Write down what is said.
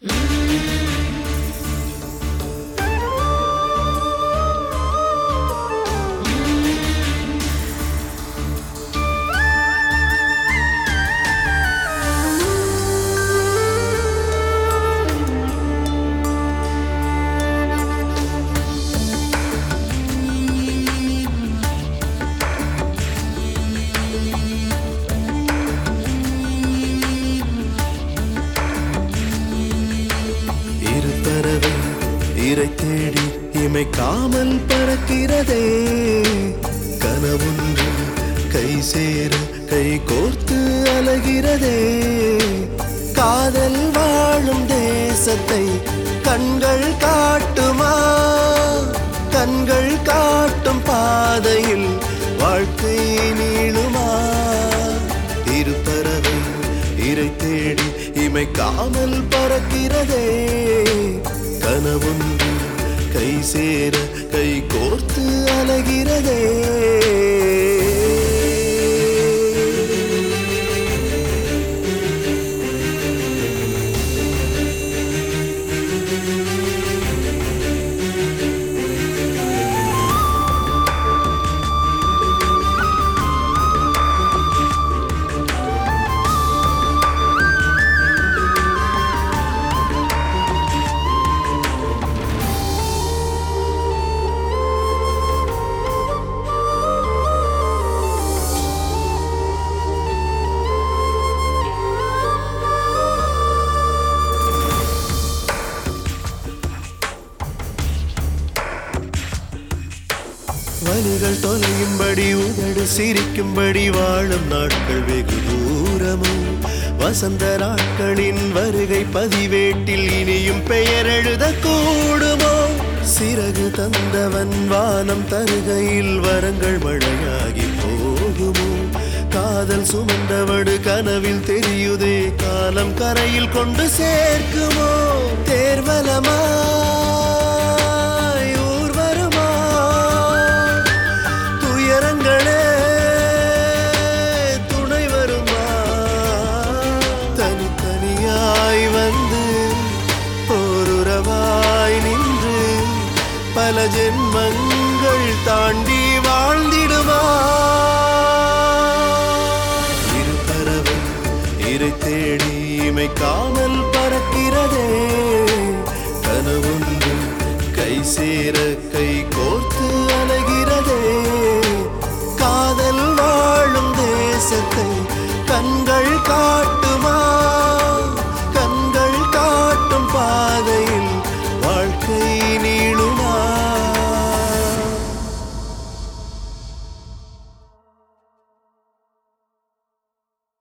இரு பறவை இரை தேடி இமைக்காமல் பறக்கிறதே கனவுண்டு கை சேர கை கோர்த்து அலகிறதே காதல் வாழும் தேசத்தை கண்கள் காட்டுமா கண்கள் காட்டும் பாதையில் வாழ்க்கை நீளுமா இரு பறவை இரை தேடி இமைக்காமல் பறக்கிறதே கனவுண்டு கை சேர கை கோர்த்து அலகிறதே வலிகள் தொலையும்படி உதடு சிரிக்கும்படி வாழும் நாட்கள் வெகு தூரமோ வசந்த நாட்களின் வருகை பதிவேட்டில் இனியும் பெயர் எழுத கூடுமோ சிறகு தந்தவன் வானம் தருகையில் வரங்கள் மழையாகி போகுமோ காதல் சுமந்தவடு கனவில் தெரியுதே காலம் கரையில் கொண்டு சேர்க்குமோ தேர்வலமாய் ஊர்வரமா துயரங்களே துணை வருமா தனித்தனியாய் வந்து ஓருறவாய் நின்று பல ஜென்மங்கள் தாண்டி வாழ்ந்திடுமா இரு பறவை இரை தேடி இமைக்காமல் பறக்கிறதே கனவுண்டு கை சேர கை கோர்த்து அலைகிறதே காதல் வாழும் தேசத்தை கண்கள் காட்டுமா